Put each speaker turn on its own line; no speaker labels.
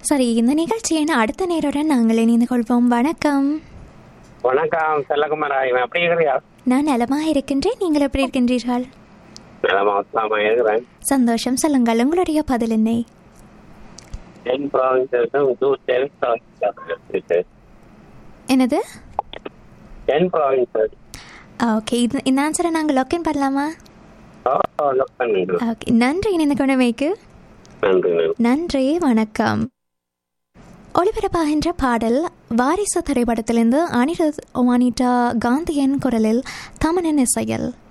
சரி இந்த நிகழ்ச்சியின் அடுத்த நேருடன் நாங்கள் இணைந்து கொள்வோம் வணக்கம்
வணக்கம் செல்லகுமாரா இவன் எப்படி இருக்கிறியா
நான் நலமாக இருக்கின்றேன் நீங்கள் எப்படி இருக்கின்றீர்கள்
நலமா உத்தமா இருக்கிறேன்
சந்தோஷம் சொல்லுங்கள் உங்களுடைய பதில் என்ன
டென் ப்ராவின்சஸும் டூ டென் ப்ராவின்சஸ்
என்னது
டென் ப்ராவின்சஸ்
ஓகே இது இந்த ஆன்சரை நாங்கள் லொக்கின் பண்ணலாமா
ஓ லுக் பண்ணுங்க
ஓகே நன்றி இணைந்து கொண்டமைக்கு
நன்றி நன்றி
நன்றி வணக்கம் ஒளிபரப்பாகின்ற பாடல் வாரிசு திரைப்படத்திலிருந்து அனிருத் ஒமானிட்டா காந்தியன் குரலில் தமனன் இசையல்